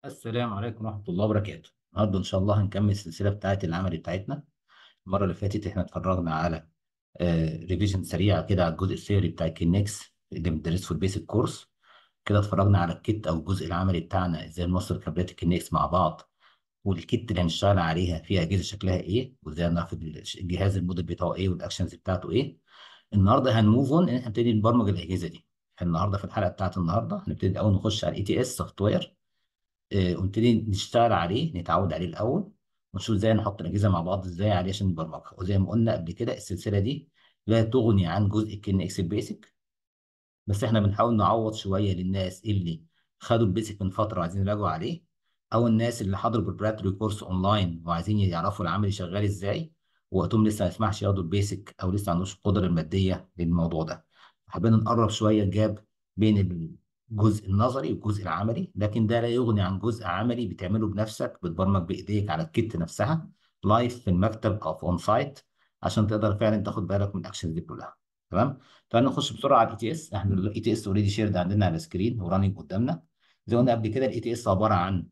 السلام عليكم ورحمة الله وبركاته. النهارده إن شاء الله هنكمل السلسلة بتاعة العمل بتاعتنا. المرة اللي فاتت إحنا اتفرجنا على ريفيجن سريعة كده على الجزء الثيوري بتاع الكينكس اللي بندرسه في البيسك كورس. كده اتفرجنا على الكيت أو الجزء العملي بتاعنا إزاي نوصل كابلات الكينكس مع بعض والكيت اللي هنشتغل عليها فيها أجهزة شكلها إيه وإزاي نعرف الجهاز الموديل بتاعه إيه والأكشنز بتاعته إيه. النهارده هنموف اون إن إحنا نبتدي نبرمج الأجهزة دي. فالنهارده في الحلقة بتاعت النهارده هنبتدي أول نخش على الإي تي إس سوفت وير آه، ونبتدي نشتغل عليه نتعود عليه الاول ونشوف ازاي نحط الاجهزه مع بعض ازاي عليه عشان نبرمجها وزي ما قلنا قبل كده السلسله دي لا تغني عن جزء كن اكس بيسك بس احنا بنحاول نعوض شويه للناس اللي خدوا البيسك من فتره وعايزين يراجعوا عليه او الناس اللي حضروا بريبراتوري كورس اونلاين وعايزين يعرفوا العمل شغال ازاي وقتهم لسه ما يسمحش ياخدوا البيسك او لسه ما عندوش القدره الماديه للموضوع ده حابين نقرب شويه الجاب بين الجزء النظري والجزء العملي لكن ده لا يغني عن جزء عملي بتعمله بنفسك بتبرمج بايديك على الكت نفسها لايف في المكتب او في اون سايت عشان تقدر فعلا تاخد بالك من الاكشنز دي كلها تمام تعالى نخش بسرعه على الاي تي اس احنا الاي تي اس اوريدي شيرد عندنا على السكرين ورانينج قدامنا زي ما قلنا قبل كده الاي تي اس عباره عن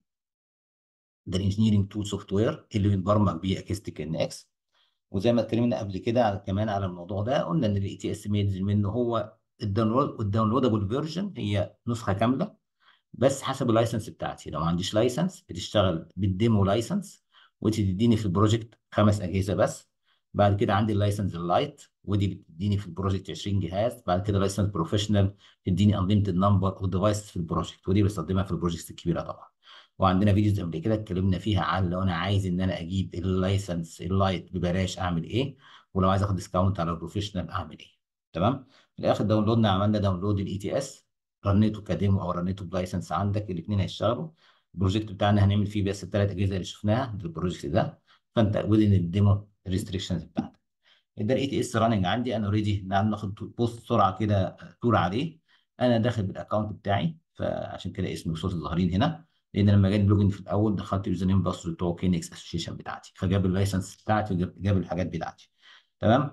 ده الانجينيرنج تول سوفت وير اللي بنبرمج بيه اكيستيك ان اكس وزي ما اتكلمنا قبل كده على كمان على الموضوع ده قلنا ان الاي تي اس بينزل منه هو الداونلود الداونلودابل فيرجن هي نسخه كامله بس حسب اللايسنس بتاعتي لو ما عنديش لايسنس بتشتغل بالديمو لايسنس وتديني في البروجكت خمس اجهزه بس بعد كده عندي اللايسنس اللايت ودي بتديني في البروجكت 20 جهاز بعد كده لايسنس بروفيشنال تديني انليمتد نمبر اوف ديفايسز في البروجكت ودي بستخدمها في البروجكتس الكبيره طبعا وعندنا فيديوز قبل كده اتكلمنا فيها عن لو انا عايز ان انا اجيب اللايسنس اللايت ببلاش اعمل ايه ولو عايز اخد ديسكاونت على البروفيشنال اعمل ايه تمام في الاخر داونلودنا عملنا داونلود الاي تي اس رنيته كديمو او رنيته بلايسنس عندك الاثنين هيشتغلوا البروجكت بتاعنا هنعمل فيه بس الثلاث اجهزه اللي شفناها البروجكت ده فانت وذين الديمو ريستريكشنز بتاعتك ده الاي تي اس راننج عندي انا اوريدي نعم ناخد بوست بسرعه كده تور عليه انا داخل بالاكونت بتاعي فعشان كده اسمي وصوتي ظاهرين هنا لان لما جاني لوجن في الاول دخلت اليوزر نيم باسورد بتوع كينكس اسوشيشن بتاعتي فجاب اللايسنس بتاعتي وجاب الحاجات بتاعتي تمام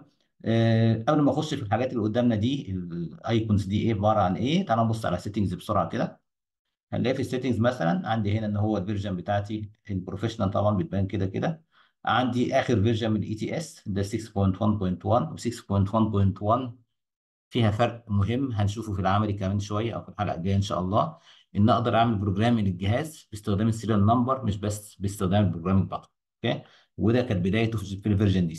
أه قبل ما اخش في الحاجات اللي قدامنا دي الايكونز دي ايه عباره عن ايه تعال نبص على سيتنجز بسرعه كده هنلاقي في السيتنجز مثلا عندي هنا ان هو الفيرجن بتاعتي البروفيشنال طبعا بتبان كده كده عندي اخر فيرجن من الاي تي اس ده 6.1.1 و 6.1.1 فيها فرق مهم هنشوفه في العملي كمان شويه او في الحلقه الجايه ان شاء الله ان اقدر اعمل بروجرام للجهاز باستخدام السيريال نمبر مش بس باستخدام البروجرامينج بطن اوكي وده كانت بدايته في الفيرجن دي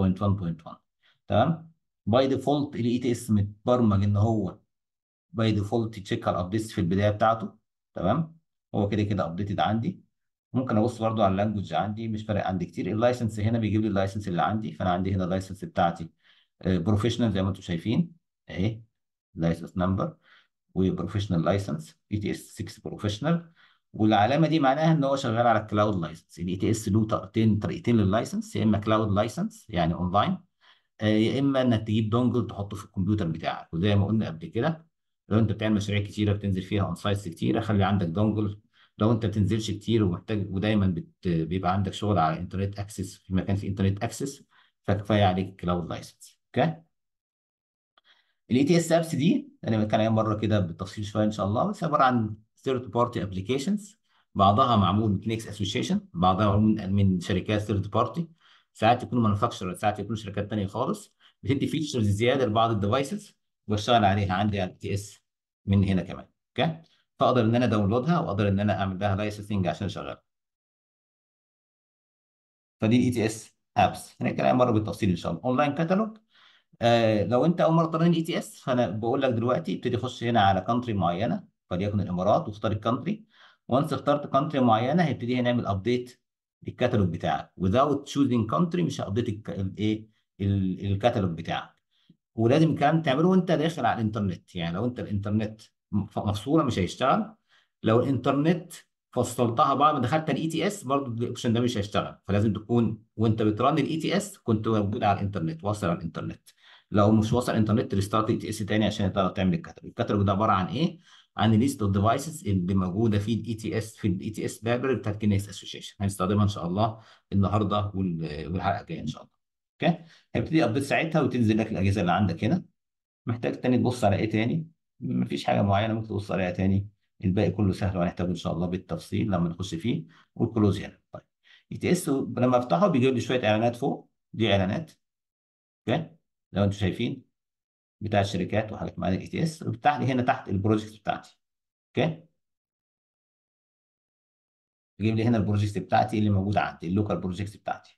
6.1.1 تمام باي ديفولت الاي تي اس متبرمج ان هو باي ديفولت يتشيك على الابديتس في البدايه بتاعته تمام هو كده كده ابديتد عندي ممكن ابص برضو على اللانجوج عندي مش فارق عندي كتير اللايسنس هنا بيجيب لي اللايسنس اللي عندي فانا عندي هنا اللايسنس بتاعتي بروفيشنال زي ما انتم شايفين اهي لايسنس نمبر وبروفيشنال لايسنس اي تي اس 6 بروفيشنال والعلامه دي معناها ان هو شغال على الكلاود لايسنس الاي تي اس له طريقتين طريقتين لللايسنس يا اما كلاود لايسنس يعني اونلاين يا اما انك تجيب دونجل تحطه في الكمبيوتر بتاعك وزي ما قلنا قبل كده لو انت بتعمل مشاريع كتيره بتنزل فيها اون سايتس كتيره خلي عندك دونجل لو انت بتنزلش كتير ومحتاج ودايما بت... بيبقى عندك شغل على انترنت اكسس في مكان فيه انترنت اكسس فكفايه عليك كلاود لايسنس اوكي الاي تي اس ابس دي انا كان ايام مره كده بالتفصيل شويه ان شاء الله بس عباره عن ثيرد بارتي ابلكيشنز بعضها معمول من كليكس اسوشيشن بعضها معمول من شركات ثيرد بارتي ساعات يكونوا مانوفاكتشر ساعات يكونوا شركات ثانيه خالص بتدي فيتشرز زياده لبعض الديفايسز واشتغل عليها عندي على التي اس من هنا كمان اوكي فاقدر ان انا داونلودها واقدر ان انا اعمل لها لايسنسنج عشان اشغلها فدي الاي تي اس ابس هنتكلم مره بالتفصيل ان شاء الله اونلاين كاتالوج آه لو انت اول مره ترن الاي تي اس فانا بقول لك دلوقتي ابتدي خش هنا على كونتري معينه فليكن الامارات واختار الكونتري وانس اخترت كونتري معينه هيبتدي هنعمل ابديت للكاتالوج بتاعك without choosing country مش هابديت الايه الكاتالوج بتاعك ولازم الكلام تعمله وانت داخل على الانترنت يعني لو انت الانترنت مفصوله مش هيشتغل لو الانترنت فصلتها بعد ما دخلت الاي تي اس برضه الاوبشن ده مش هيشتغل فلازم تكون وانت بترن الاي تي اس كنت موجود على الانترنت واصل على الانترنت لو مش واصل الانترنت ريستارت اي تي اس تاني عشان تقدر تعمل الكاتالوج الكاتالوج ده عباره عن ايه عن الليست اوف ديفايسز اللي موجوده في الاي تي اس في الاي تي اس لايبرري بتاعت كينكس اسوشيشن هنستخدمها ان شاء الله النهارده والحلقه الجايه ان شاء الله اوكي هيبتدي ابديت ساعتها وتنزل لك الاجهزه اللي عندك هنا محتاج تاني تبص على ايه تاني مفيش حاجه معينه ممكن تبص عليها تاني الباقي كله سهل وهنحتاجه ان شاء الله بالتفصيل لما نخش فيه والكلوز هنا طيب اي تي اس لما افتحه بيجيب لي شويه اعلانات فوق دي اعلانات اوكي لو انتم شايفين بتاع الشركات وحاجات معانا الاي تي اس وبيفتح لي هنا تحت البروجكت بتاعتي اوكي بيجيب لي هنا البروجكت بتاعتي اللي موجوده عندي اللوكال بروجكت بتاعتي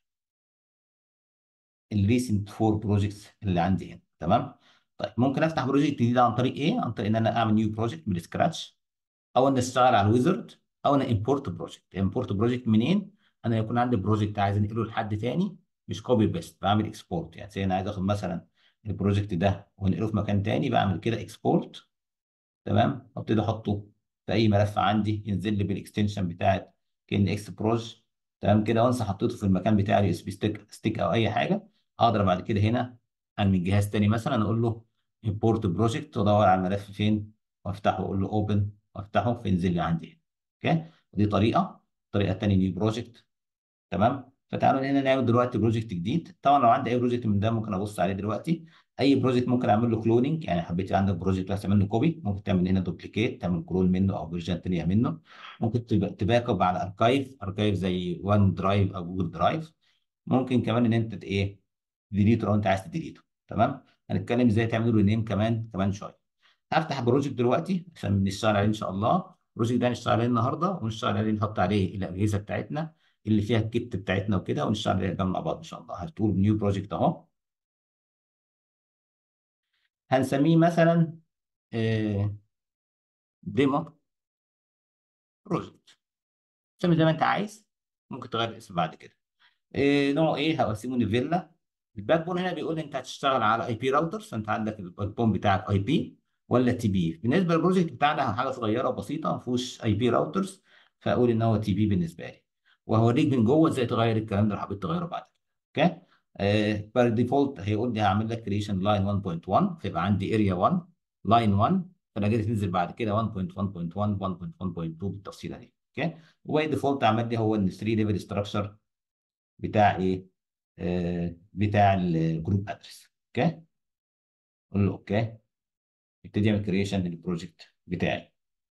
الريسنت فور بروجكتس اللي عندي هنا تمام طيب ممكن افتح بروجكت جديد عن طريق ايه عن طريق ان انا اعمل نيو بروجكت من سكراتش او ان اشتغل على الويزرد او ان امبورت بروجكت امبورت بروجكت منين انا يكون عندي بروجكت عايز انقله لحد تاني مش كوبي بيست بعمل اكسبورت يعني زي انا عايز اخد مثلا البروجكت ده وانقله في مكان تاني بعمل كده اكسبورت تمام وابتدي احطه في اي ملف عندي ينزل لي بالاكستنشن بتاعت كان اكس بروج تمام كده وانس حطيته في المكان بتاع اليو اس بي ستيك ستيك او اي حاجه اقدر بعد كده هنا من جهاز تاني مثلا اقول له امبورت بروجكت وادور على الملف فين وافتحه واقول له اوبن وافتحه فينزل لي عندي اوكي دي طريقه الطريقه الثانيه نيو بروجكت تمام فتعالوا هنا نعمل دلوقتي بروجكت جديد طبعا لو عندي اي بروجكت من ده ممكن ابص عليه دلوقتي اي بروجكت ممكن اعمل له كلوننج يعني حبيت عندك بروجكت بس تعمل له كوبي ممكن تعمل هنا دوبليكيت تعمل كلون منه او فيرجن ثانيه منه ممكن تباك اب على اركايف اركايف زي وان درايف او جوجل درايف ممكن كمان ان انت ايه ديليت لو انت عايز تديليته تمام هنتكلم ازاي تعمل له نيم كمان كمان شويه هفتح بروجكت دلوقتي عشان نشتغل عليه ان شاء الله البروجكت ده هنشتغل عليه النهارده ونشتغل عليه نحط عليه الاجهزه بتاعتنا اللي فيها الكت بتاعتنا وكده ونشتغل عليه مع بعض ان شاء الله هتقول نيو بروجكت اهو هنسميه مثلا ديمو بروجكت سمي زي ما انت عايز ممكن تغير الاسم بعد كده إيه نوع ايه هقسمه نيفيلا الباك بون هنا بيقول انت هتشتغل على اي بي راوتر فانت عندك الباك بون بتاعك اي بي ولا تي بي بالنسبه للبروجكت بتاعنا حاجه صغيره وبسيطه ما فيهوش اي بي راوترز فاقول ان هو تي بي بالنسبه لي وهوريك من جوه ازاي تغير الكلام ده لو حبيت تغيره بعد كده اوكي آه بار ديفولت هيقول لي هعمل لك كريشن لاين 1.1 فيبقى عندي اريا 1 لاين 1 فالاجهزه تنزل بعد كده 1.1.1 1.1.2 بالتفصيله دي اوكي وباي ديفولت عمل لي هو ان 3 ليفل ستراكشر بتاع ايه آه بتاع الجروب ادرس اوكي قول له اوكي ابتدي اعمل كريشن للبروجكت بتاعي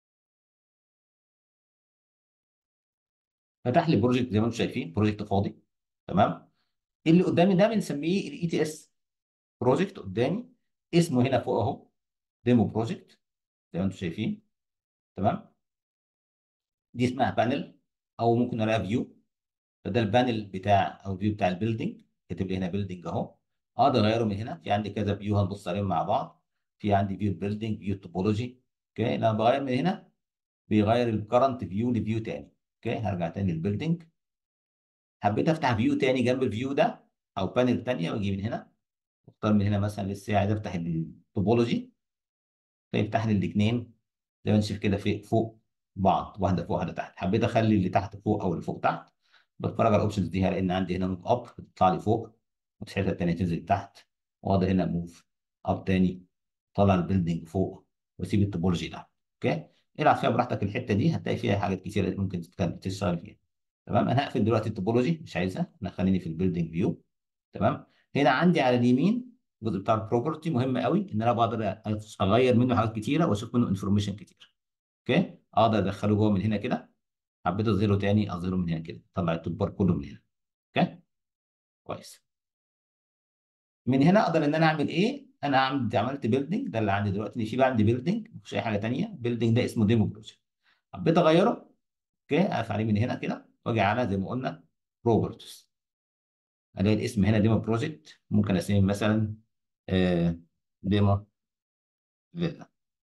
فتح لي بروجكت زي ما انتم شايفين بروجكت فاضي تمام اللي قدامي ده بنسميه الاي تي اس بروجكت قدامي اسمه هنا فوق اهو ديمو بروجكت زي ما انتم شايفين تمام دي اسمها بانل او ممكن نلاقيها فيو فده البانل بتاع او فيو بتاع البيلدينج كاتب لي هنا بيلدينج اهو اقدر اغيره من هنا في عندي كذا فيو هنبص عليهم مع بعض في عندي فيو بيلدينج فيو توبولوجي اوكي لما بغير من هنا بيغير الكرنت فيو لفيو تاني اوكي هرجع تاني للبيلدينج حبيت افتح فيو تاني جنب الفيو ده او بانل تانية واجي من هنا اختار من هنا مثلا لسه عايز افتح التوبولوجي فيفتح لي الاثنين زي ما انت شايف كده في فوق بعض واحده فوق واحده تحت حبيت اخلي اللي تحت فوق او اللي فوق تحت بتفرج على الاوبشنز دي لان عندي هنا نوت اب بتطلع لي فوق والحته الثانيه تنزل تحت واقدر هنا موف اب تاني طلع البيلدينج فوق واسيب التوبولوجي تحت اوكي العب فيها براحتك الحته دي هتلاقي فيها حاجات كتيره ممكن تشتغل فيها تمام انا هقفل دلوقتي التوبولوجي مش عايزها انا خليني في البيلدينج فيو تمام هنا عندي على اليمين الجزء بتاع البروبرتي مهم قوي ان انا بقدر اغير منه حاجات كتيره واشوف منه انفورميشن كتير اوكي اقدر ادخله جوه من هنا كده حبيت اظهره تاني اظهره من هنا كده طلع التوبر كله من هنا اوكي كويس من هنا اقدر ان انا اعمل ايه انا عملت عملت بيلدينج ده اللي عندي دلوقتي في عندي بيلدينج مش اي حاجه ثانيه بيلدينج ده اسمه ديمو بروجكت حبيت اغيره اوكي اقف عليه من هنا كده واجي على زي ما قلنا بروبرتيز الاقي الاسم هنا ديمو بروجكت ممكن اسميه مثلا آه ديمو فيلا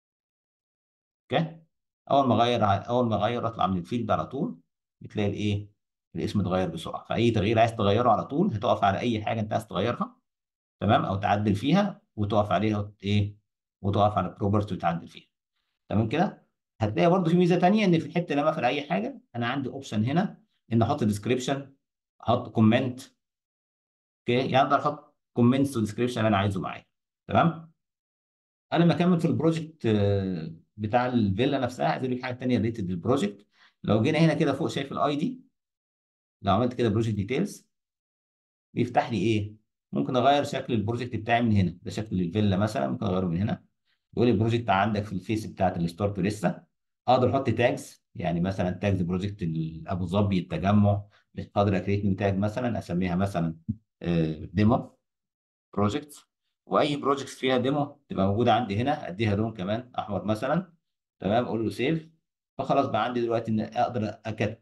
اوكي اول ما اغير اول ما اغير اطلع من الفيلد على طول بتلاقي الايه الاسم اتغير بسرعه فاي تغيير عايز تغيره على طول هتقف على اي حاجه انت عايز تغيرها تمام او تعدل فيها وتقف عليها ايه وتقف على البروبرتي وتعدل فيها تمام كده هتلاقي برضو في ميزه ثانيه ان في الحته لما اقفل اي حاجه انا عندي اوبشن هنا ان احط ديسكريبشن احط كومنت اوكي يعني اقدر احط كومنتس وديسكريبشن اللي انا عايزه معايا تمام انا لما اكمل في البروجكت بتاع الفيلا نفسها عايز اجيب حاجه ثانيه ريتد للبروجكت لو جينا هنا كده فوق شايف الاي دي لو عملت كده بروجكت ديتيلز بيفتح لي ايه ممكن اغير شكل البروجكت بتاعي من هنا ده شكل الفيلا مثلا ممكن اغيره من هنا يقول لي البروجكت عندك في الفيس بتاعت الستارت لسه اقدر احط تاجز يعني مثلا تاجز بروجكت ابو ظبي التجمع اقدر اكريت نيو تاج مثلا اسميها مثلا ديمو بروجكت واي بروجكت فيها ديمو تبقى موجوده عندي هنا اديها لون كمان احمر مثلا تمام اقول له سيف فخلاص بقى عندي دلوقتي ان اقدر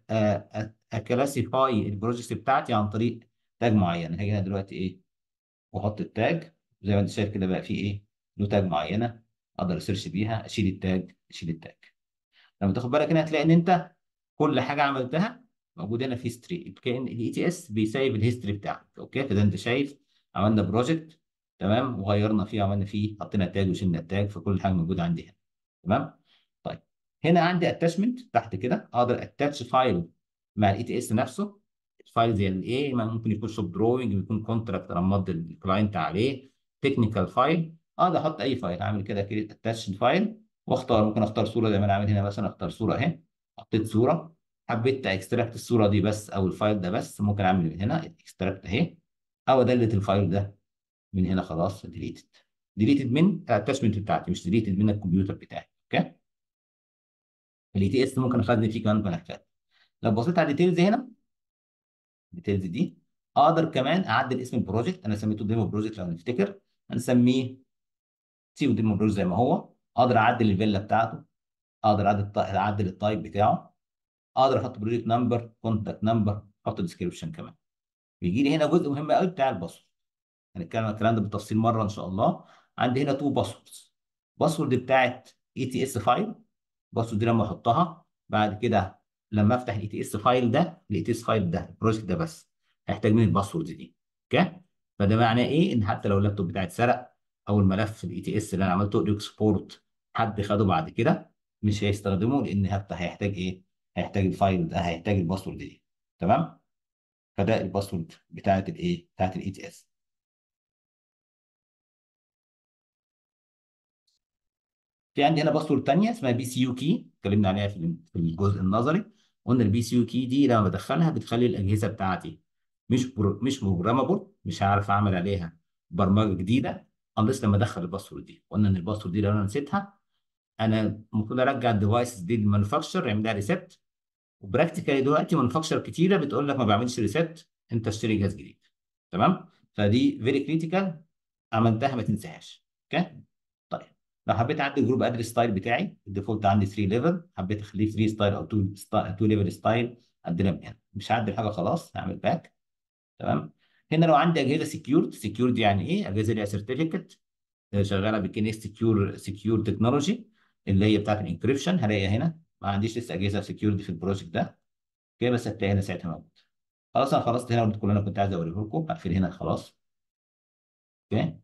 اكلاسيفاي البروجكت بتاعتي عن طريق تاج معين هاجي هنا دلوقتي ايه واحط التاج زي ما انت شايف كده بقى في ايه له تاج معينه اقدر اسيرش بيها اشيل التاج اشيل التاج لما تاخد بالك هنا هتلاقي ان انت كل حاجه عملتها موجوده هنا في هيستوري كان الاي تي اس بيسيب الهيستوري بتاعك اوكي فده انت شايف عملنا بروجكت تمام وغيرنا فيه عملنا فيه حطينا تاج وشلنا التاج فكل حاجه موجوده عندي هنا تمام طيب هنا عندي اتاشمنت تحت كده اقدر اتاتش فايل مع الاي تي اس نفسه الفايل زي الايه ممكن يكون شوب دروينج يكون كونتراكت انا مضي الكلاينت عليه تكنيكال فايل اقدر احط اي فايل اعمل كده كريت اتاتش فايل واختار ممكن اختار صوره زي ما انا عامل هنا مثلا اختار صوره اهي حطيت صوره حبيت اكستراكت الصوره دي بس او الفايل ده بس ممكن اعمل من هنا اكستراكت اهي او ادلت الفايل ده من هنا خلاص ديليتد ديليتد من الاتاشمنت بتاعتي مش ديليتد من الكمبيوتر بتاعي اوكي الاي تي اس ممكن اخزن فيه كمان ملفات لو بصيت على الديتيلز هنا الديتيلز دي اقدر كمان اعدل اسم البروجكت انا سميته ديمو بروجكت لو نفتكر هنسميه سيبه ديمو بروجكت زي ما هو اقدر اعدل الفيلا بتاعته اقدر اعدل اعدل التايب بتاعه اقدر احط بروجكت نمبر كونتاكت نمبر احط ديسكربشن كمان بيجي لي هنا جزء مهم قوي بتاع الباسورد هنتكلم عن الكلام ده بالتفصيل مره ان شاء الله عندي هنا تو باسوردز باسورد بتاعت اي تي اس فايل الباسورد دي لما احطها بعد كده لما افتح الاي تي اس فايل ده الاي تي اس فايل ده البروجكت ده بس هيحتاج مني الباسورد دي اوكي فده معناه ايه ان حتى لو اللابتوب بتاعي اتسرق او الملف الاي تي اس اللي انا عملته اكسبورت حد خده بعد كده مش هيستخدمه لان حتى هيحتاج ايه هيحتاج الفايل ده هيحتاج الباسورد دي تمام فده الباسورد بتاعت الايه بتاعت الاي تي اس في عندي هنا باسورد ثانيه اسمها بي سي يو كي اتكلمنا عليها في في الجزء النظري قلنا البي سي يو كي دي لما بدخلها بتخلي الاجهزه بتاعتي مش برو مش بروجرامابل مش هعرف اعمل عليها برمجه جديده unless لما ادخل الباسورد دي قلنا ان الباسورد دي لو انا نسيتها انا المفروض ارجع الديفايسز دي للمانيفاكتشر يعمل لها ريست وبراكتيكالي دلوقتي مانيفاكتشر كتيره بتقول لك ما بعملش ريست انت اشتري جهاز جديد تمام فدي فيري كريتيكال عملتها ما تنساهاش اوكي طيب لو حبيت اعدل الجروب ادرس ستايل بتاعي الديفولت عندي 3 ليفل حبيت اخليه 3 ستايل او 2 2 ليفل ستايل اعدلها من هنا مش هعدل حاجه خلاص هعمل باك تمام هنا لو عندي اجهزه سكيورد سكيورد يعني ايه اجهزه ليها سيرتيفيكت شغاله بكينيس سكيور سكيور تكنولوجي اللي هي بتاعت الانكريبشن هلاقيها هنا ما عنديش لسه اجهزه سكيورد في البروجكت ده كده بس هتلاقي هنا ساعتها موجود خلاص انا خلصت هنا كل اللي انا كنت عايز اوريه لكم هقفل هنا خلاص اوكي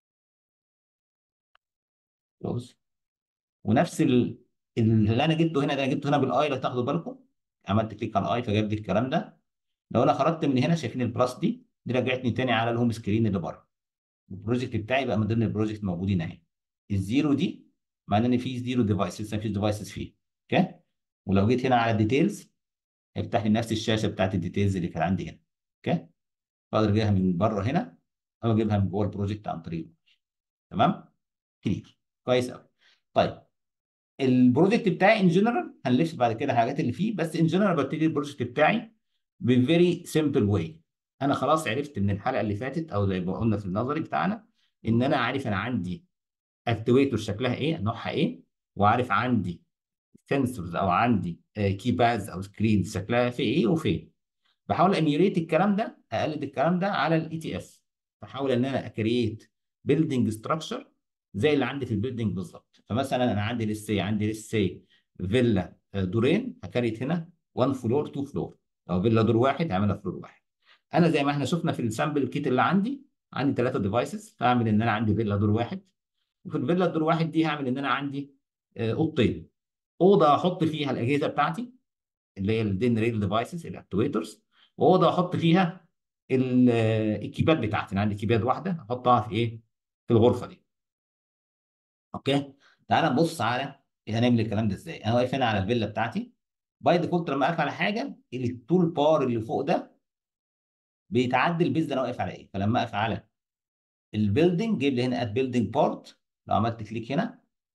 كلوز ونفس ال... اللي انا جبته هنا ده جبته هنا بالاي لو تاخدوا بالكم عملت كليك على الاي فجاب لي الكلام ده لو انا خرجت من هنا شايفين البلس دي دي رجعتني تاني على الهوم سكرين اللي بره البروجكت بتاعي بقى من ضمن البروجكت موجودين اهي الزيرو دي معناه ان في زيرو ديفايس لسه مفيش ديفايسز فيه اوكي ولو جيت هنا على الديتيلز هيفتح لي نفس الشاشه بتاعت الديتيلز اللي كان عندي هنا اوكي اقدر اجيبها من بره هنا او اجيبها من جوه البروجكت عن طريق تمام كلير كويس قوي طيب البروجكت بتاعي ان جنرال هنلف بعد كده الحاجات اللي فيه بس ان جنرال ببتدي البروجكت بتاعي بفيري سمبل واي انا خلاص عرفت من الحلقه اللي فاتت او زي ما قلنا في النظري بتاعنا ان انا عارف انا عندي اكتويتور شكلها ايه نوعها ايه وعارف عندي سنسورز او عندي كيبادز او سكرينز شكلها في ايه وفين بحاول اميوليت الكلام ده اقلد الكلام ده على الاي تي اس بحاول ان انا اكريت بيلدينج ستراكشر زي اللي عندي في البيلدينج بالظبط فمثلا انا عندي لسه عندي لسه فيلا دورين هكريت هنا 1 فلور 2 فلور لو فيلا دور واحد هعملها فلور واحد انا زي ما احنا شفنا في السامبل كيت اللي عندي عندي ثلاثه ديفايسز فاعمل ان انا عندي فيلا دور واحد وفي الفيلا الدور واحد دي هعمل ان انا عندي اوضتين اوضه احط فيها الاجهزه بتاعتي اللي هي الدين ريل ديفايسز الاكتويترز واوضه احط فيها الكيباد بتاعتي انا عندي كيباد واحده احطها في ايه في الغرفه دي اوكي تعال نبص على هنعمل الكلام ده ازاي انا واقف هنا على الفيلا بتاعتي باي ديفولت لما اقف على حاجه التول بار اللي فوق ده بيتعدل بيز انا واقف على ايه فلما اقف على البيلدنج جيب لي هنا اد بيلدنج بارت لو عملت كليك هنا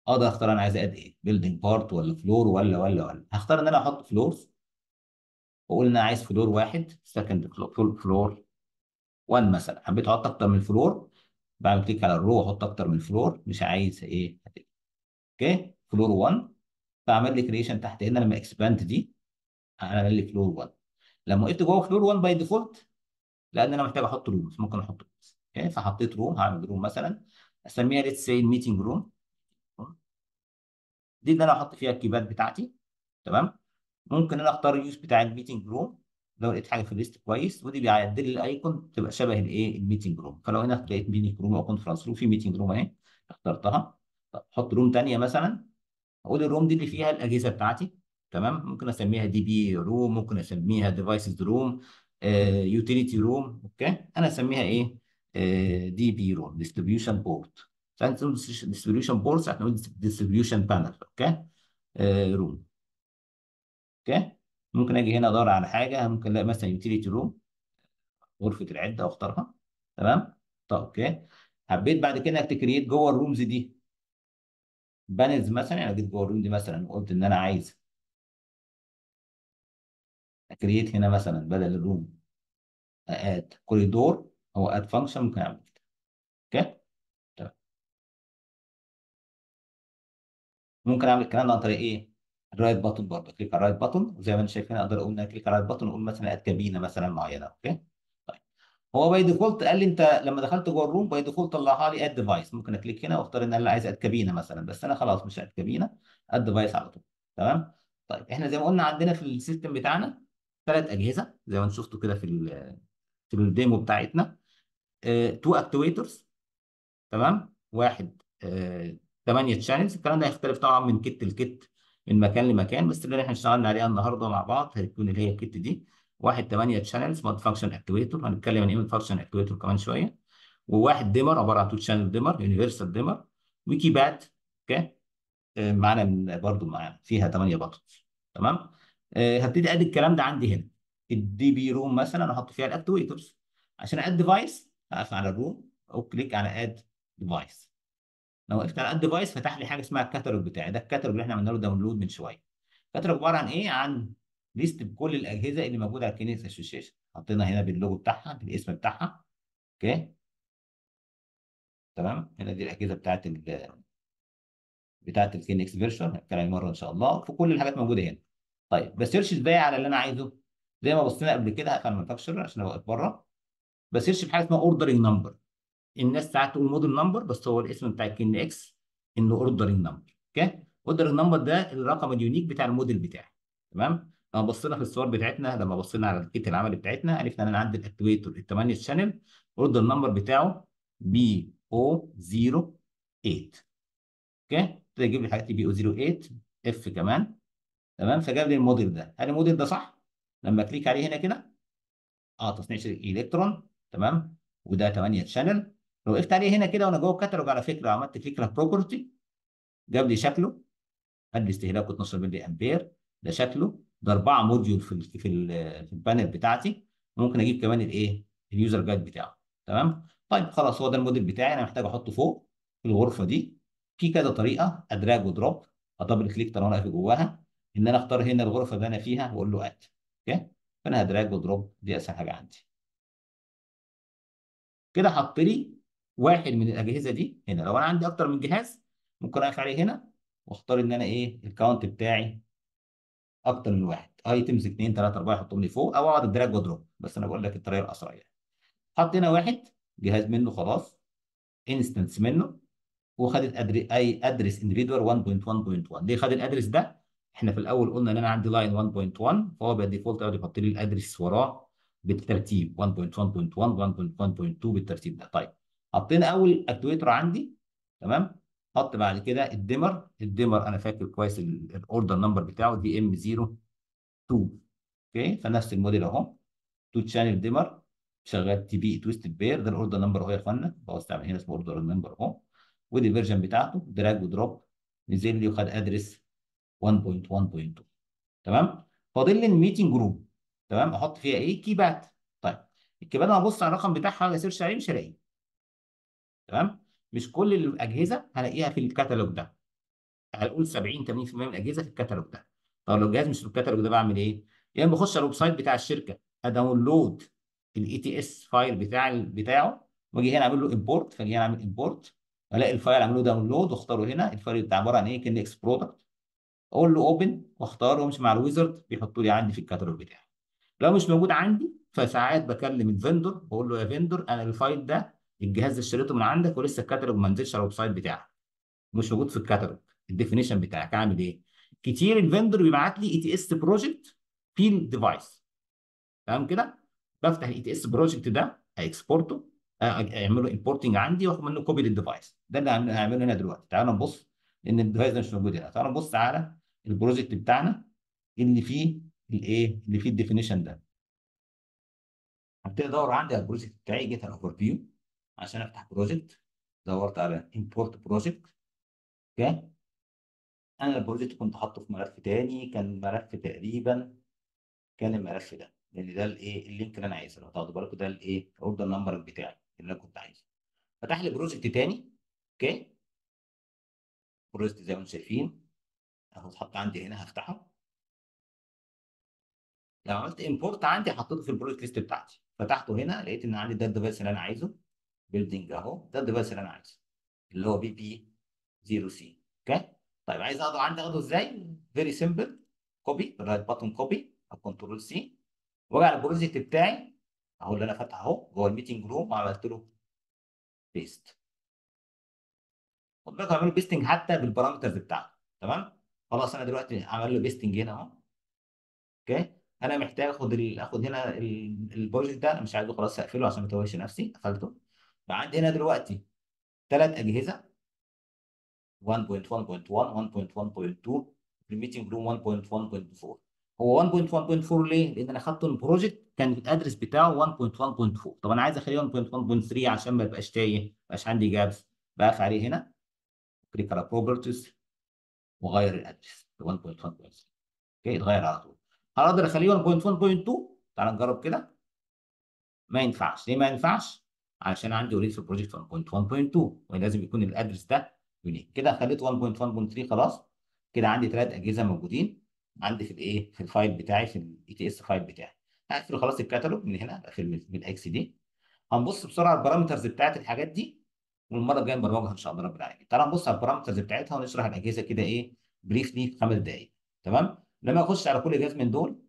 اقدر اختار انا عايز اد ايه بيلدينج بارت ولا فلور ولا ولا ولا هختار ان انا احط فلورز واقول ان انا عايز فلور واحد سكند فلور فلور 1 مثلا حبيت احط اكتر من فلور بعمل كليك على الرو واحط اكتر من فلور مش عايز ايه اوكي فلور 1 فاعمل لي كريشن تحت هنا لما اكسباند دي اعمل لي فلور 1 لما وقفت جوه فلور 1 باي ديفولت لان انا محتاج احط رومز ممكن احط رومز اوكي فحطيت روم هعمل روم مثلا اسميها ليتس سي الميتنج روم دي اللي انا احط فيها الكيبات بتاعتي تمام ممكن انا اختار اليوز بتاع الميتنج روم لو لقيت حاجه في الليست كويس ودي بيعدل لي الايكون تبقى شبه الايه الميتنج روم فلو هنا لقيت ميتنج روم او كونفرنس روم في ميتنج روم اهي اخترتها طب احط روم ثانيه مثلا اقول الروم دي اللي فيها الاجهزه بتاعتي تمام ممكن اسميها دي بي روم ممكن اسميها ديفايسز روم يوتيليتي روم اوكي انا اسميها ايه دي بي روم ديستريبيوشن بورت ديستريبيوشن بورت هنقول ديستريبيوشن بانل اوكي روم اوكي ممكن اجي هنا ادور على حاجه ممكن الاقي مثلا يوتيليتي روم غرفه العده واختارها تمام طب اوكي حبيت بعد كده تكريت جوه الرومز دي بانلز مثلا يعني جيت جوه الروم دي مثلا وقلت ان انا عايز اكريت هنا مثلا بدل الروم اد كوريدور او اد فانكشن ممكن اعمل كده اوكي تمام ممكن اعمل الكلام ده عن طريق ايه الرايت باتون برضه كليك على الرايت باتون وزي ما انت شايفين اقدر اقول ان انا كليك على الرايت باتون واقول مثلا اد كابينه مثلا معينه اوكي طيب هو باي ديفولت قال لي انت لما دخلت جوه الروم باي ديفولت طلعها لي اد ديفايس ممكن اكليك هنا واختار ان انا عايز اد كابينه مثلا بس انا خلاص مش اد كابينه اد ديفايس على طول تمام طيب احنا زي ما قلنا عندنا في السيستم بتاعنا ثلاث اجهزه زي ما انتم شفتوا كده في ال في الديمو بتاعتنا تو اكتويترز تمام واحد 8 تشانلز الكلام ده هيختلف طبعا من كت لكت من مكان لمكان بس اللي احنا اشتغلنا عليها النهارده مع بعض هتكون اللي هي الكت دي واحد 8 تشانلز مالتي فانكشن اكتويتور هنتكلم عن ايه فانكشن اكتويتور كمان شويه وواحد ديمر عباره عن تو تشانل ديمر يونيفرسال ديمر وكي باد اوكي آه، معانا برضو معانا فيها 8 بطنز تمام آه، هبتدي ادي الكلام ده عندي هنا الدي بي روم مثلا احط فيها الاكتويترز عشان اد ديفايس هقف على الروم او كليك على اد ديفايس لو وقفت على اد ديفايس فتح لي حاجه اسمها الكاتالوج بتاعي ده الكاتالوج اللي احنا عملنا له داونلود من شويه الكاتالوج عباره عن ايه عن ليست بكل الاجهزه اللي موجوده على الكينكس اسوشيشن حطينا هنا باللوجو بتاعها بالاسم بتاعها اوكي تمام هنا دي الاجهزه بتاعت ال بتاعت الكينكس فيرجن هنتكلم مره ان شاء الله في كل الحاجات موجوده هنا طيب بسيرش ازاي على اللي انا عايزه زي ما بصينا قبل كده هقفل المانفاكتشر عشان ابقى بره بسيرش بحاجه اسمها اوردرنج نمبر الناس ساعات تقول موديل نمبر بس هو الاسم بتاع الكين اكس انه اوردرنج نمبر اوكي اوردرنج نمبر ده الرقم اليونيك بتاع الموديل بتاعي تمام لما بصينا في الصور بتاعتنا لما بصينا على الكيت العملي بتاعتنا عرفنا ان انا عندي الاكتويتور ال 8 شانل اوردر نمبر بتاعه بي او 08 اوكي ابتدى يجيب لي حاجات بي او 08 اف كمان تمام فجاب لي الموديل ده هل الموديل ده صح لما كليك عليه هنا كده اه تصنيع الكترون تمام وده 8 شانل لو وقفت عليه هنا كده وانا جوه الكتالوج على فكره عملت كليك على بروبرتي جاب لي شكله قال لي استهلاكه 12 ملي امبير ده شكله ده اربعه موديول في ال في ال في البانل بتاعتي ممكن اجيب كمان الايه اليوزر جايد بتاعه تمام طيب خلاص هو ده الموديل بتاعي انا محتاج احطه فوق في الغرفه دي في كذا طريقه ادراج ودروب ادبل كليك طالما انا واقف جواها ان انا اختار هنا الغرفه اللي انا فيها واقول له اد اوكي فانا هدراج ودروب دي اسهل حاجه عندي كده حط لي واحد من الاجهزه دي هنا لو انا عندي اكتر من جهاز ممكن اقف عليه هنا واختار ان انا ايه الكاونت بتاعي اكتر من واحد ايتمز 2 3 4 احطهم لي فوق او اقعد ادراج ودروب بس انا بقول لك الطريقه الاسرع يعني حط هنا واحد جهاز منه خلاص انستنس منه وخدت أدري... اي ادرس انديفيدوال 1.1.1 ليه خد الادرس ده احنا في الاول قلنا ان انا عندي لاين 1.1 فهو باي ديفولت يقعد يحط لي الادرس وراه بالترتيب 1.1.1 1.1.2 بالترتيب ده طيب حطينا اول اكتويتر عندي تمام حط بعد كده الديمر الديمر انا فاكر كويس الاوردر نمبر بتاعه دي ام 02 اوكي فنفس الموديل اهو تو تشانل ديمر شغال تي بي تويستد بير ده الاوردر نمبر اهو يا اخوانا هو استعمل هنا اسمه اوردر نمبر اهو ودي الفيرجن بتاعته دراج ودروب نزل لي وخد ادرس 1.1.2 تمام فاضل لي الميتنج جروب تمام احط فيها ايه كيبات طيب الكيبات انا ابص على الرقم بتاعها اسيرش عليه مش هلاقيه تمام مش كل الاجهزه هلاقيها في الكتالوج ده هنقول 70 80% من الاجهزه في الكتالوج ده طب لو الجهاز مش في الكتالوج ده بعمل ايه؟ يا يعني اما بخش على الويب سايت بتاع الشركه اداونلود الاي تي اس فايل بتاع بتاعه واجي هنا اعمل له امبورت فاجي هنا اعمل امبورت الاقي الفايل اعمل له داونلود واختاره هنا الفايل بتاع عباره عن ايه؟ كان اكس برودكت اقول له اوبن واختاره وامشي مع الويزرد بيحطوا لي عندي في الكتالوج بتاعي لو مش موجود عندي فساعات بكلم الفندور بقول له يا فندور انا الفايل ده الجهاز ده اشتريته من عندك ولسه الكتالوج ما نزلش على الويب سايت بتاعك مش موجود في الكتالوج الديفينيشن بتاعك اعمل ايه؟ كتير الفندور بيبعت لي اي تي اس بروجكت في الديفايس تمام كده؟ بفتح الاي تي اس بروجكت ده اكسبورته اعمله امبورتنج عندي واخد منه كوبي للديفايس ده اللي هعمله هنا دلوقتي تعالوا نبص ان الديفايس ده مش موجود هنا تعالوا نبص على البروجكت بتاعنا اللي فيه الايه اللي فيه الديفينيشن ده هبتدي ادور عندي على البروجكت بتاعي جيت على اوفر فيو عشان افتح بروجكت دورت على امبورت بروجكت اوكي انا البروجكت كنت حاطه في ملف تاني كان ملف تقريبا كان الملف ده لان ده الايه اللينك اللي انا عايزه لو تاخدوا بالكم ده الايه الاوردر نمبر بتاعي اللي انا كنت عايزه فتح لي بروجكت تاني اوكي بروجكت زي ما انتم شايفين اهو اتحط عندي هنا هفتحه لو عملت امبورت عندي حطيته في البروجكت ليست بتاعتي فتحته هنا لقيت ان عندي ده الديفايس اللي انا عايزه بيلدينج اهو ده الديفايس اللي انا عايزه اللي هو بي بي 0 سي اوكي طيب عايز اخده عندي اخده ازاي فيري سمبل كوبي رايت باتون كوبي او كنترول سي واجي على البروجكت بتاعي اهو اللي انا فاتحه اهو جوه الميتنج روم وعملت له بيست خد بالك هعمل له بيستنج حتى بالبارامترز بتاعته تمام خلاص انا دلوقتي عمل له بيستنج هنا اهو اوكي انا محتاج اخد ال... اخد هنا البروجكت ده انا مش عايزه خلاص هقفله عشان ما اتوهش نفسي قفلته فعندي هنا دلوقتي ثلاث اجهزه 1.1.1 1.1.2 في الميتنج روم 1.1.4 هو 1.1.4 ليه؟ لان انا خدت البروجكت كان الادرس بتاعه 1.1.4 طب انا عايز اخليه 1.1.3 عشان ما يبقاش تايه ما يبقاش عندي جابس بقف عليه هنا كليك على بروبرتيز واغير الادرس 1.1.3 اوكي يتغير على طول هقدر اخليه 1.1.2 تعال نجرب كده ما ينفعش ليه ما ينفعش؟ عشان عندي اوريدي في البروجكت 1.1.2 ولازم يكون الادرس ده يونيك كده خليت 1.1.3 خلاص كده عندي ثلاث اجهزه موجودين عندي في الايه في الفايل بتاعي في الاي تي اس فايل بتاعي هقفل خلاص الكتالوج من هنا اقفل من الاكس دي هنبص بسرعه على البارامترز بتاعت الحاجات دي والمره الجايه نبرمجها ان شاء الله رب العالمين تعال نبص على البارامترز بتاعتها ونشرح الاجهزه كده ايه بريفلي في خمس دقائق تمام لما اخش على كل جهاز من دول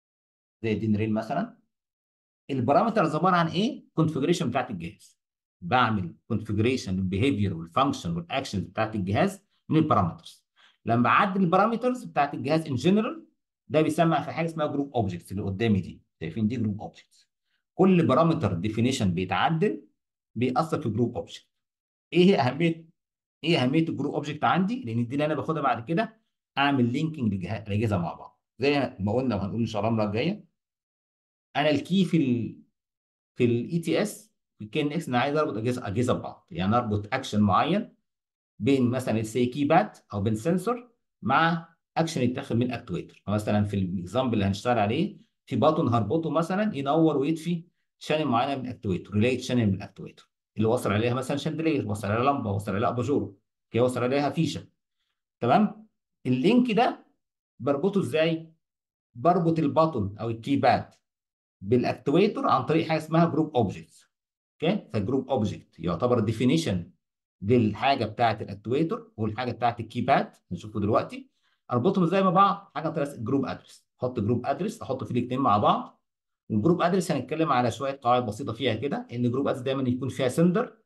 زي الدين ريل مثلا البارامترز عباره عن ايه كونفجريشن بتاعت الجهاز بعمل كونفجريشن البيهيفير والفانكشن والاكشنز بتاعت الجهاز من البارامترز لما بعدل البارامترز بتاعت الجهاز ان جنرال ده بيسمى في حاجه اسمها جروب اوبجكتس اللي قدامي دي شايفين دي جروب اوبجكتس كل بارامتر ديفينيشن بيتعدل بيأثر في جروب اوبجكت ايه هي اهميه ايه اهميه الجروب اوبجكت عندي لان دي اللي انا باخدها بعد كده اعمل لينكينج الاجهزه مع بعض زي ما قلنا وهنقول ان شاء الله المره الجايه انا الكي في ال في الاي تي اس في الكي ان اكس انا عايز اربط اجهزه اجهزه ببعض يعني اربط اكشن معين بين مثلا السي كي باد او بين سنسور مع اكشن يتاخد من اكتويتر مثلا في الاكزامبل اللي هنشتغل عليه في باتون هربطه مثلا ينور ويطفي شانل معينه من الاكتويتر ريليت شانل من الاكتويتر اللي وصل عليها مثلا شاندلير وصل عليها لمبه وصل عليها اباجوره كي وصل عليها فيشه تمام اللينك ده بربطه ازاي بربط الباتون او الكيباد بالاكتويتر عن طريق حاجه اسمها جروب اوبجكتس اوكي فالجروب اوبجكت يعتبر ديفينيشن للحاجه بتاعه الاكتويتر والحاجه بتاعه الكيباد نشوفه دلوقتي اربطهم ازاي مع بعض حاجه طريقه جروب ادرس احط جروب ادرس احط فيه الاثنين مع بعض والجروب ادرس هنتكلم على شويه قواعد بسيطه فيها كده ان جروب ادرس دايما يكون فيها سندر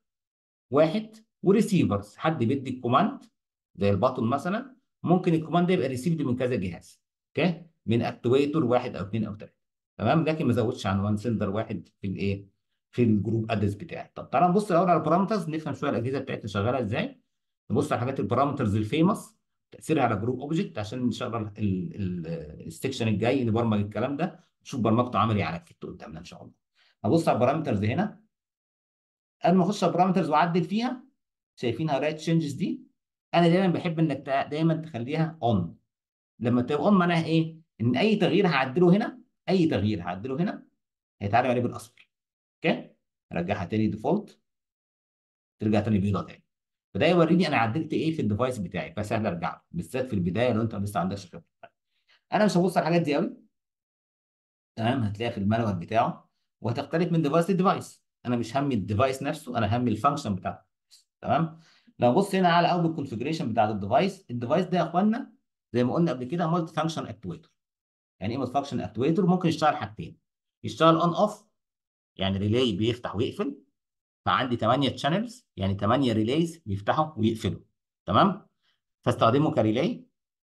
واحد وريسيفرز حد بيدي الكوماند زي الباتون مثلا ممكن الكوماند ده يبقى ريسيفد من كذا جهاز اوكي من اكتويتر واحد او اثنين او ثلاثه تمام لكن ما زودش عن وان سندر واحد في الايه في الجروب ادرس بتاعي طب تعالى نبص الاول على البارامترز نفهم شويه الاجهزه بتاعتنا شغاله ازاي نبص على حاجات البارامترز الفيموس تاثيرها على جروب اوبجكت عشان ان شاء الله السكشن الجاي نبرمج الكلام ده نشوف برمجته عملي على الكت قدامنا ان شاء الله هبص على البارامترز هنا قبل ما اخش على البارامترز واعدل فيها شايفين رايت تشينجز دي انا دايما بحب انك دايما تخليها اون لما تبقى اون معناها ايه ان اي تغيير هعدله هنا اي تغيير هعدله هنا هيتعرف عليه بالاصفر اوكي ارجعها تاني ديفولت ترجع تاني بيضه تاني فده يوريني انا عدلت ايه في الديفايس بتاعي فسهل ارجع له بالذات في البدايه لو انت لسه ما عندكش خبره انا مش هبص على الحاجات دي قوي تمام هتلاقيها في المانوال بتاعه وهتختلف من ديفايس لديفايس انا مش همي الديفايس نفسه انا همي الفانكشن بتاعته تمام لو بص هنا على اول كونفجريشن بتاعت الديفايس الديفايس ده يا اخوانا زي ما قلنا قبل كده مالتي فانكشن اكتويتر يعني ايه مالتي فانكشن اكتويتر ممكن يشتغل حاجتين يشتغل اون اوف يعني ريلاي بيفتح ويقفل فعندي 8 تشانلز يعني 8 ريلايز بيفتحوا ويقفلوا تمام فاستخدمه كريلاي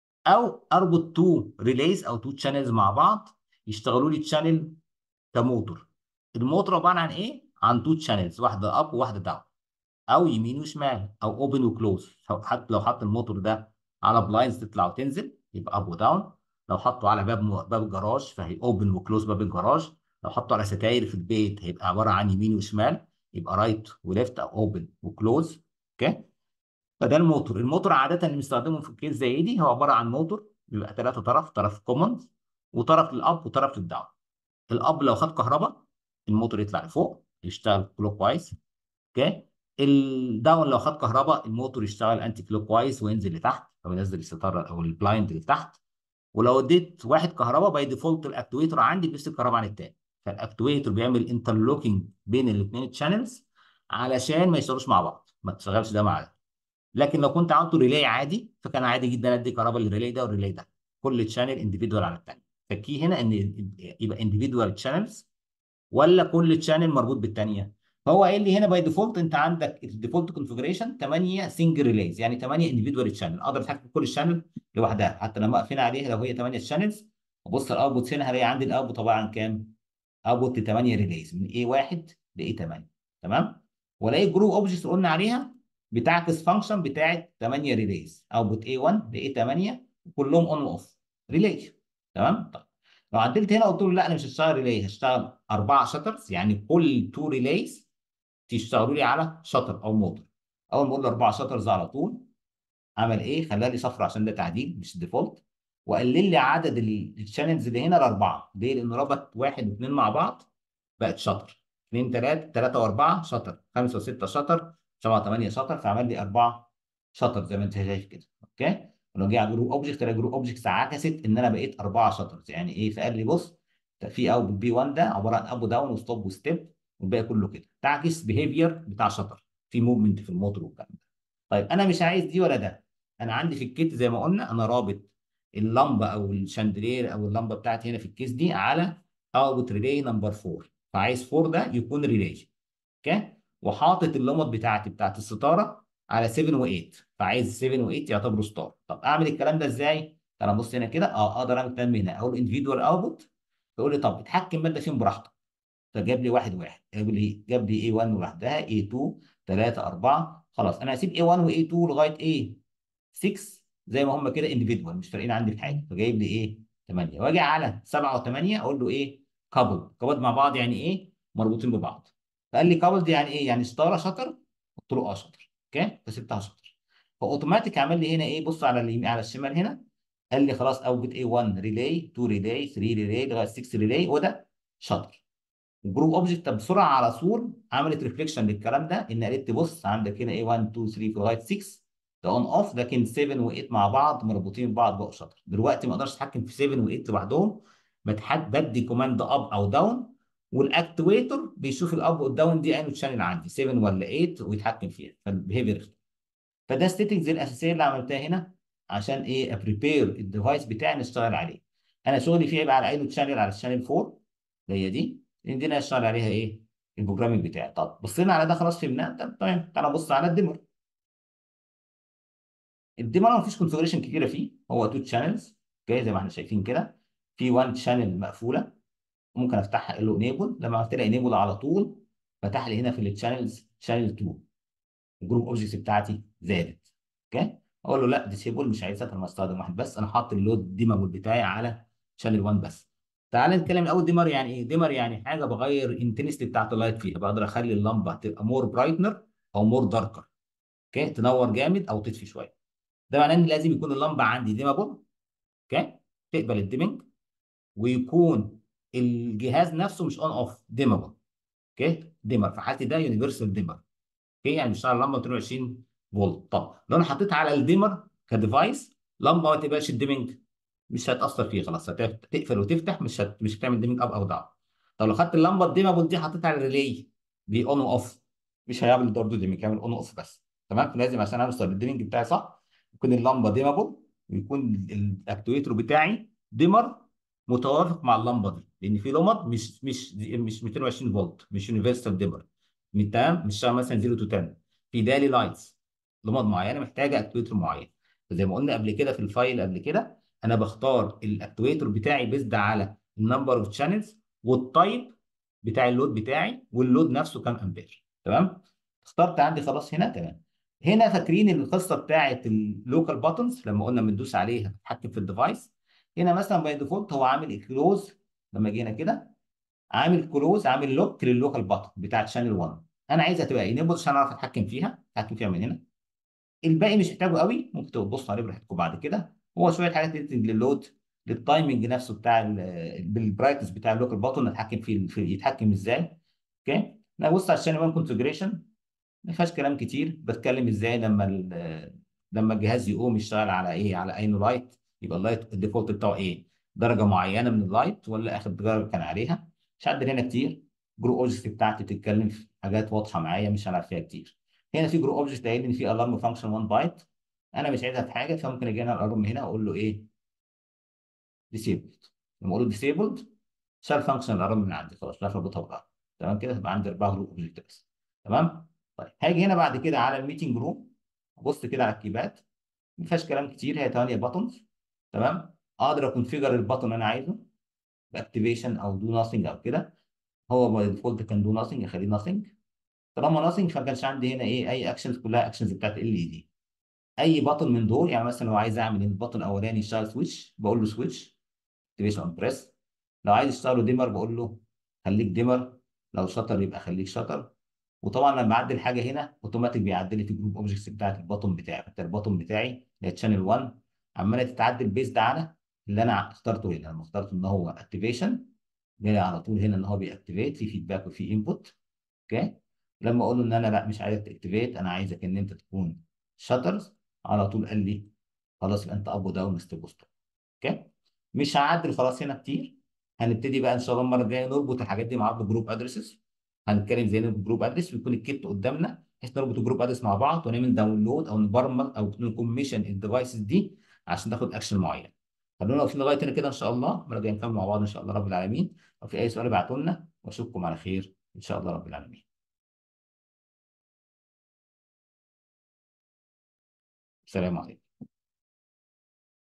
او اربط تو ريلايز او تو تشانلز مع بعض يشتغلوا لي تشانل كموتور الموتور عباره عن ايه عن تو تشانلز واحده اب وواحده داون او يمين وشمال او اوبن وكلوز حتى لو حط الموتور ده على بلاينز تطلع وتنزل يبقى اب وداون لو حطه على باب باب الجراج فهي اوبن وكلوز باب الجراج لو حطه على ستاير في البيت هيبقى عباره عن يمين وشمال يبقى رايت وليفت او اوبن وكلوز اوكي فده الموتور الموتور عاده اللي بنستخدمه في الكيس زي دي هو عباره عن موتور بيبقى ثلاثه طرف طرف كومند وطرف للاب وطرف للداون الاب لو خد كهرباء الموتور يطلع لفوق يشتغل كلوك وايز اوكي الداون لو خد كهرباء الموتور يشتغل انتي كلوك وايز وينزل لتحت او ينزل الستاره او البلايند لتحت ولو اديت واحد كهرباء باي ديفولت الاكتويتر عندي بيفصل الكهرباء عن التاني فالاكتويتر بيعمل انترلوكينج بين الاثنين تشانلز علشان ما يشتغلوش مع بعض ما تشغلش ده مع ده لكن لو كنت عملته ريلاي عادي فكان عادي جدا ادي كهرباء للريلاي ده والريلاي ده كل تشانل انديفيدوال على الثاني فالكي هنا ان يبقى انديفيدوال تشانلز ولا كل تشانل مربوط بالثانيه فهو قايل لي هنا باي ديفولت انت عندك الديفولت كونفجريشن 8 سنجل ريلايز يعني 8 انديفيدوال تشانل اقدر اتحكم كل شانل لوحدها حتى لما اقف هنا عليها لو هي 8 شانلز ابص الاوتبوت هنا هلاقي عندي الاوتبوت عباره عن كام؟ اوتبوت 8 ريلايز من A1 ل A8 تمام؟ والاقي الجروب اوبجكتس قلنا عليها بتعكس فانكشن بتاعت 8 ريلايز اوتبوت A1 ل A8 كلهم اون واوف ريلاي تمام؟ طيب لو عدلت هنا قلت له لا انا مش هشتغل ريلاي هشتغل اربعه شاترز يعني كل تو ريلايز تشتغلوا لي على شطر او موتور اول ما اقول له اربعه شطرز على طول عمل ايه خلى لي صفر عشان ده تعديل مش ديفولت وقلل لي عدد الشانلز اللي هنا لاربعه ليه لان ربط واحد واثنين مع بعض بقت شطر اثنين ثلاثه ثلاثه واربعه شطر خمسه وسته شطر سبعه ثمانيه شطر فعمل لي اربعه شطر زي ما انت شايف كده اوكي ولو جه على جروب اوبجكت الاقي جروب اوبجكت عكست ان انا بقيت اربعه شطرز يعني ايه فقال لي بص في اوت بي 1 ده عباره عن اب وداون وستوب وستيب والباقي كله كده تعكس بيهيفير بتاع شطر في موفمنت في الموتور والكلام ده طيب انا مش عايز دي ولا ده انا عندي في الكيت زي ما قلنا انا رابط اللمبه او الشاندلير او اللمبه بتاعتي هنا في الكيس دي على اوتبوت ريلاي نمبر 4 فعايز 4 ده يكون ريلاي اوكي وحاطط اللمبه بتاعتي بتاعت الستاره على 7 و8 فعايز 7 و8 يعتبروا ستار طب اعمل الكلام ده ازاي؟ انا بص هنا كده اه اقدر اعمل الكلام هنا اقول انديفيدوال اوتبوت يقول لي طب اتحكم ماده فيهم براحتك فجاب لي واحد واحد جاب لي جاب لي A1 لوحدها A2 3 4 خلاص انا هسيب A1 و A2 لغايه A6 زي ما هم كده انديفيدوال مش فارقين عندي في حاجه فجايب لي ايه 8 واجي على 7 و8 اقول له ايه كابل كابل مع بعض يعني ايه مربوطين ببعض فقال لي كابل دي يعني ايه يعني ستاره شطر قلت له اه شطر اوكي فسبتها شطر فاوتوماتيك عمل لي هنا ايه بص على اليمين على الشمال هنا قال لي خلاص اوجد A1 ريلاي 2 ريلاي 3 ريلاي لغايه 6 ريلاي وده شطر الجروب اوبجكت بسرعه على طول عملت ريفليكشن للكلام ده ان قالت بص عندك هنا ايه 1 2 3 لغايه 6 ده اون اوف لكن 7 و8 مع بعض مربوطين ببعض بقوا شطر دلوقتي ما اقدرش اتحكم في 7 و8 لوحدهم بدي كوماند اب او داون والاكتويتر بيشوف الاب والداون دي انه تشانل عندي 7 ولا 8 ويتحكم فيها فالبيهيفير فده السيتنجز الاساسيه اللي عملتها هنا عشان ايه ابريبير الديفايس بتاعي نشتغل عليه انا شغلي فيه يبقى على اي تشانل على الشانل 4 اللي هي دي لان دي هشتغل عليها ايه البروجرامنج بتاعي طب بصينا على ده خلاص فهمناه طب تمام تعالى نبص على الديمر الديمر ما فيش كونفجريشن كتيره فيه هو تو تشانلز اوكي زي ما احنا شايفين كده في 1 شانل مقفوله ممكن افتحها اقول له انيبل لما عملت لها انيبل على طول فتح لي هنا في التشانلز شانل 2 الجروب اوبجكتس بتاعتي زادت اوكي اقول له لا ديسيبل مش عايزها انا استخدم واحد بس انا حاطط اللود ديمابل بتاعي على شانل 1 بس تعال نتكلم الاول ديمر يعني ايه ديمر يعني حاجه بغير الانتنستي بتاعت اللايت فيها بقدر اخلي اللمبه تبقى مور برايتنر او مور داركر اوكي تنور جامد او تطفي شويه ده معناه ان لازم يكون اللمبه عندي ديمابل اوكي تقبل الديمنج ويكون الجهاز نفسه مش اون اوف ديمابل اوكي ديمر في حالتي ده يونيفرسال ديمر اوكي يعني بيشتغل اللمبه 220 فولت طب لو انا حطيت على الديمر كديفايس لمبه ما تبقاش الديمنج مش هتاثر فيه خلاص هتقفل وتفتح مش هت... مش هتعمل ديمنج اب او داون طب لو خدت اللمبه الديمابل دي حطيتها على الريلي دي اون واوف مش هيعمل برضه ديمنج هيعمل اون واوف بس تمام فلازم عشان اوصل للديمنج بتاعي صح يكون اللمبه ديمابل ويكون الاكتويتر بتاعي ديمر متوافق مع اللمبه دي لان في لمبات مش مش مش 220 فولت مش يونيفرسال ديمر تمام مش مثلا 0 تو 10 في دالي لايتس لمبات معينه محتاجه اكتويتر معين فزي ما قلنا قبل كده في الفايل قبل كده انا بختار الاكتويتر بتاعي بيزد على النمبر اوف شانلز والتايب بتاع اللود بتاعي واللود نفسه كام امبير تمام اخترت عندي خلاص هنا تمام هنا فاكرين القصه بتاعت اللوكال باتونز لما قلنا بندوس عليها تتحكم في الديفايس هنا مثلا باي ديفولت هو عامل كلوز لما جينا كده عامل كلوز عامل لوك لللوكال باتون بتاعت شانل 1 انا عايزها تبقى انيبل عشان اعرف اتحكم فيها اتحكم فيها من هنا الباقي مش محتاجه قوي ممكن تبصوا عليه براحتكم بعد كده هو شويه حاجات لللود للتايمنج نفسه بتاع بالبرايتنس بتاع اللوكال باتون نتحكم فيه في يتحكم ازاي اوكي نبص على الشانل 1 كونفجريشن ما فيهاش كلام كتير بتكلم ازاي لما لما الجهاز يقوم يشتغل على ايه على اي لايت يبقى اللايت الديفولت بتاعه ايه درجه معينه من اللايت ولا اخر درجه كان عليها مش هعدل هنا كتير جرو اوبجكت بتاعتي بتتكلم في حاجات واضحه معايا مش هلعب فيها كتير هنا في جرو اوبجكت قايل ان في الارم فانكشن 1 بايت انا مش عايزها في حاجه فممكن اجي هنا الارم هنا اقول له ايه ديسيبلد لما اقول له ديسيبلد شال فانكشن الارم من عندي خلاص لا اربطها ببعض تمام كده يبقى عندي اربعه جروب اوبجكت بس تمام طيب هاجي هنا بعد كده على الميتنج روم ابص كده على الكيبات ما فيهاش كلام كتير هي 8 باتونز تمام اقدر اكونفيجر الباتون انا عايزه باكتيفيشن او دو ناثينج او كده هو باي ديفولت كان دو ناثينج اخليه ناثينج طالما ناثينج فما كانش عندي هنا ايه اي اكشنز كلها اكشنز بتاعت ال اي دي اي باتون من دول يعني مثلا لو عايز اعمل الباتون الاولاني يشتغل سويتش بقول له سويتش اكتيفيشن اون بريس لو عايز يشتغل ديمر بقول له خليك ديمر لو شطر يبقى خليك شطر وطبعا لما اعدل حاجه هنا اوتوماتيك بيعدل لي في الجروب اوبجكتس بتاعت الباتون بتاعي حتى الباتون بتاعي اللي هي تشانل 1 عماله تتعدل بيزد على اللي انا اخترته هنا لما اخترت ان هو اكتيفيشن جالي على طول هنا ان هو بيأكتيفيت في فيدباك وفي انبوت اوكي لما اقول له ان انا لا مش عايزك تاكتيفيت انا عايزك ان انت تكون شاترز على طول قال لي خلاص يبقى انت اب وداون ستيب وستوب اوكي مش هعدل خلاص هنا كتير هنبتدي بقى ان شاء الله المره الجايه نربط الحاجات دي مع بعض جروب ادرسز هنتكلم زي جروب ادرس ويكون الكيت قدامنا بحيث نربط الجروب ادرس مع بعض ونعمل داونلود او نبرمج او نكوميشن الديفايسز دي عشان ناخد اكشن معين خلونا واقفين لغايه هنا كده ان شاء الله المره الجايه نكمل مع بعض ان شاء الله رب العالمين لو في اي سؤال ابعتوا لنا واشوفكم على خير ان شاء الله رب العالمين السلام عليكم